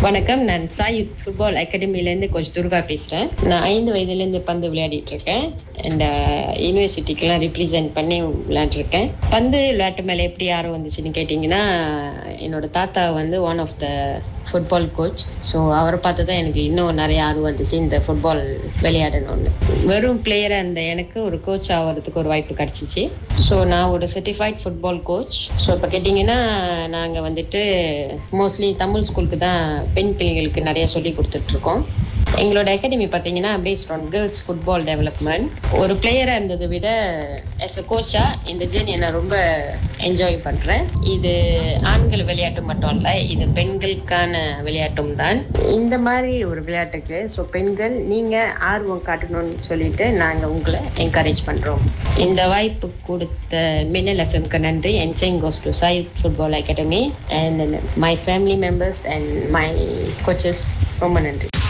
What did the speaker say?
வணக்கம் நான் சாய் ஃபுட்பால் அகாடமிலேருந்து கோச் துர்கா பேசுகிறேன் நான் ஐந்து வயதுலேருந்து பந்து விளையாடிட்டு இருக்கேன் அண்ட் யூனிவர்சிட்டிக்கெலாம் ரிப்ரசென்ட் பண்ணி விளையாண்டுருக்கேன் பந்து விளையாட்டு மேலே எப்படி ஆர்வம் வந்துச்சுன்னு கேட்டிங்கன்னா என்னோட தாத்தா வந்து one of the football coach so அவரை பார்த்து தான் எனக்கு இன்னும் நிறைய ஆர்வம் வந்துச்சு இந்த ஃபுட்பால் விளையாடணும்னு வெறும் பிளேயராக இருந்த எனக்கு ஒரு கோச் ஆகிறதுக்கு ஒரு வாய்ப்பு கிடச்சிச்சு ஸோ நான் ஒரு சர்டிஃபைட் ஃபுட்பால் கோச் ஸோ இப்போ கேட்டிங்கன்னா நாங்கள் வந்துட்டு மோஸ்ட்லி தமிழ் ஸ்கூலுக்கு தான் பெண் பிள்ளைங்களுக்கு நிறைய சொல்லி கொடுத்துட்ருக்கோம் எங்களோட அகாடமி பார்த்தீங்கன்னா based on girls football development ஒரு பிளேயராக இருந்ததை விட ஆஸ் அ கோச்சாக இந்த ஜேர்னியை நான் ரொம்ப என்ஜாய் பண்ணுறேன் இது ஆண்கள் விளையாட்டு மட்டும் இல்லை இது பெண்களுக்கான விளையாட்டும் தான் இந்த மாதிரி ஒரு விளையாட்டுக்கு ஸோ பெண்கள் நீங்கள் ஆர்வம் காட்டணும்னு சொல்லிட்டு நாங்கள் உங்களை என்கரேஜ் பண்ணுறோம் இந்த வாய்ப்பு கொடுத்த மின்னல் எஃப்எம்க்கு நன்றி அண்ட் செங் goes to Sai football academy and my family members and my coaches ரொம்ப நன்றி